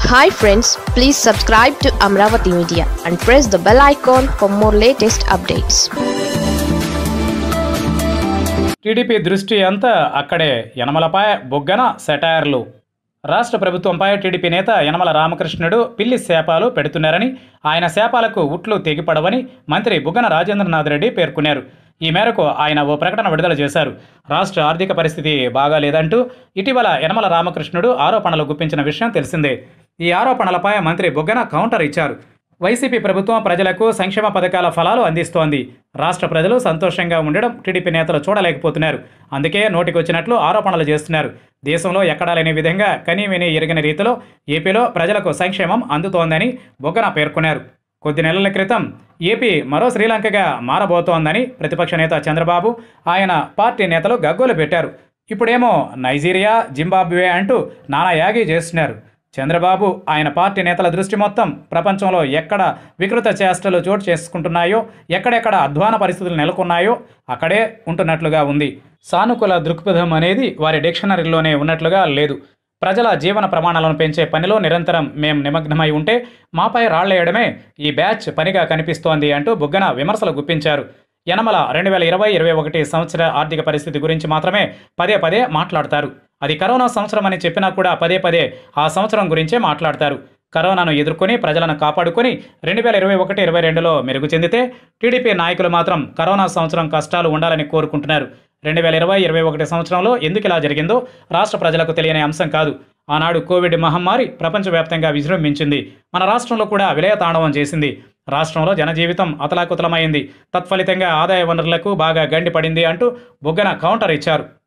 hi friends please subscribe to Amaravati media and press the bell icon for more latest updates TDP దృష్టి అంతా అక్కడే యనమలపై బొగ్గన సెటైర్లు రాష్ట్ర ప్రభుత్వంపై టీడీపీ నేత యనమల రామకృష్ణుడు పిల్లి శాపాలు పెడుతున్నారని ఆయన శాపాలకు ఉట్లు తెగిపడవని మంత్రి బుగ్గన రాజేంద్రనాథ్ రెడ్డి పేర్కొన్నారు ఈ మేరకు ఆయన ఓ ప్రకటన విడుదల చేశారు రాష్ట్ర ఆర్థిక పరిస్థితి బాగాలేదంటూ ఇటీవల యనమల రామకృష్ణుడు ఆరోపణలు గుప్పించిన విషయం తెలిసిందే ఈ ఆరోపణలపై మంత్రి బుగ్గన కౌంటర్ ఇచ్చారు వైసీపీ ప్రభుత్వం ప్రజలకు సంక్షేమ పథకాల ఫలాలు అందిస్తోంది రాష్ట్ర ప్రజలు సంతోషంగా ఉండడం టీడీపీ నేతలు చూడలేకపోతున్నారు అందుకే నోటికొచ్చినట్లు ఆరోపణలు చేస్తున్నారు దేశంలో ఎక్కడా లేని విధంగా కనీ విని ఎరగని రీతిలో ఏపీలో ప్రజలకు సంక్షేమం అందుతోందని బొగ్గన పేర్కొన్నారు కొద్ది నెలల క్రితం ఏపీ మరో శ్రీలంకగా మారబోతోందని ప్రతిపక్ష నేత చంద్రబాబు ఆయన పార్టీ నేతలు గగ్గోలు పెట్టారు ఇప్పుడేమో నైజీరియా జింబాబ్వే అంటూ నానా యాగి చేస్తున్నారు చంద్రబాబు ఆయన పార్టీ నేతల దృష్టి మొత్తం ప్రపంచంలో ఎక్కడ వికృత చేష్టలు చోటు చేసుకుంటున్నాయో ఎక్కడెక్కడ అధ్వాన పరిస్థితులు నెలకొన్నాయో అక్కడే ఉంటున్నట్లుగా ఉంది సానుకూల దృక్పథం అనేది వారి డిక్షనరీలోనే ఉన్నట్లుగా లేదు ప్రజల జీవన ప్రమాణాలను పెంచే పనిలో నిరంతరం మేం నిమగ్నమై ఉంటే మాపై రాళ్లేయడమే ఈ బ్యాచ్ పనిగా కనిపిస్తోంది అంటూ బుగ్గన విమర్శలు గుప్పించారు యనమల రెండు వేల ఇరవై ఇరవై ఒకటి సంవత్సర ఆర్థిక పరిస్థితి గురించి మాత్రమే పదే పదే మాట్లాడతారు అది కరోనా సంవత్సరం అని చెప్పినా కూడా పదే పదే ఆ సంవత్సరం గురించే మాట్లాడతారు కరోనాను ఎదుర్కొని ప్రజలను కాపాడుకొని రెండు వేల ఇరవై ఒకటి ఇరవై రెండులో మెరుగు చెందితే టీడీపీ నాయకులు మాత్రం కరోనా సంవత్సరం కష్టాలు ఉండాలని కోరుకుంటున్నారు రెండు వేల ఇరవై ఇరవై ఒకటి సంవత్సరంలో ఎందుకు ఇలా జరిగిందో రాష్ట్ర ప్రజలకు తెలియని అంశం కాదు ఆనాడు కోవిడ్ మహమ్మారి ప్రపంచవ్యాప్తంగా విజృంభించింది మన రాష్ట్రంలో కూడా విలయతాండవం చేసింది రాష్ట్రంలో జనజీవితం అతలాకుతలమైంది తత్ఫలితంగా ఆదాయ వనరులకు బాగా గండి పడింది అంటూ బుగ్గన కౌంటర్ ఇచ్చారు